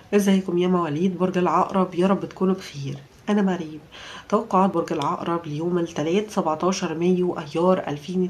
ازيكم يا مواليد برج العقرب يا رب تكونوا بخير أنا مريم توقعات برج العقرب ليوم الثلاث 17 مايو أيار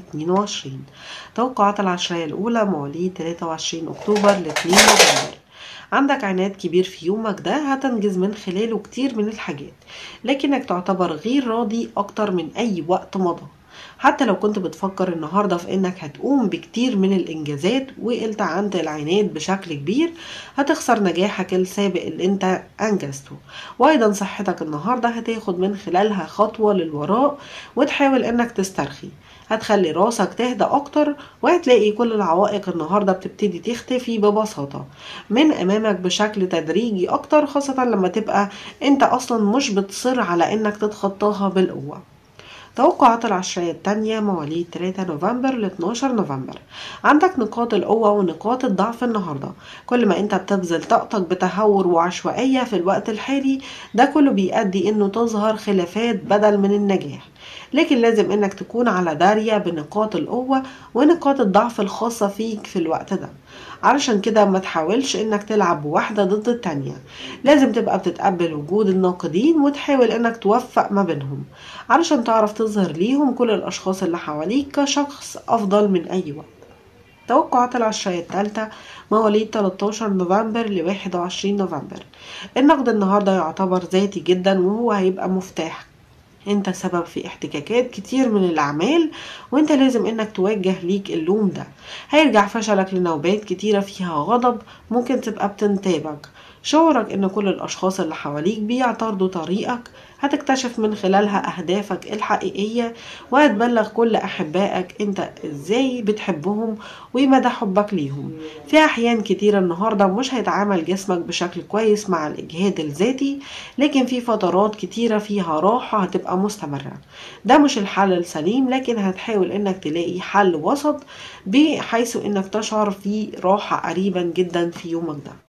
2022 توقعات العشرية الأولى مواليد 23 أكتوبر ل 2 نوفمبر عندك عناد كبير في يومك ده هتنجز من خلاله كتير من الحاجات لكنك تعتبر غير راضي أكتر من أي وقت مضى حتى لو كنت بتفكر النهاردة في انك هتقوم بكتير من الانجازات والتعنت العناد بشكل كبير هتخسر نجاحك السابق اللي انت انجزته وايضا صحتك النهاردة هتاخد من خلالها خطوة للوراء وتحاول انك تسترخي هتخلي راسك تهدى اكتر وهتلاقي كل العوائق النهارده بتبتدي تختفي ببساطه من امامك بشكل تدريجي اكتر خاصه لما تبقى انت اصلا مش بتصر على انك تتخطاها بالقوه توقعات العشرية التانية مواليد 3 نوفمبر ل 12 نوفمبر عندك نقاط القوة ونقاط الضعف النهاردة كل ما انت بتبذل طاقتك بتهور وعشوائية في الوقت الحالي ده كله بيؤدي انه تظهر خلافات بدل من النجاح لكن لازم انك تكون على دارية بنقاط القوة ونقاط الضعف الخاصة فيك في الوقت ده علشان كده ما تحاولش انك تلعب بواحدة ضد التانية لازم تبقى بتتقبل وجود الناقدين وتحاول انك توفق ما بينهم علشان تعرف تظهر ليهم كل الاشخاص اللي حواليك كشخص افضل من اي وقت توقعات العشرية الثالثة مواليد 13 نوفمبر ل 21 نوفمبر النقد النهاردة يعتبر ذاتي جدا وهو هيبقى مفتاح انت سبب في احتكاكات كتير من الاعمال وانت لازم انك توجه ليك اللوم ده هيرجع فشلك لنوبات كتيرة فيها غضب ممكن تبقى بتنتابك شعورك ان كل الاشخاص اللي حواليك بيعترضوا طريقك هتكتشف من خلالها اهدافك الحقيقية وهتبلغ كل احبائك انت ازاي بتحبهم ومدى حبك ليهم في احيان كتيرة النهاردة مش هيتعامل جسمك بشكل كويس مع الاجهاد الذاتي لكن في فترات كتيرة فيها راحة هتبقى مستمرة ده مش الحل السليم لكن هتحاول انك تلاقي حل وسط بحيث انك تشعر في راحة قريبا جدا في يومك ده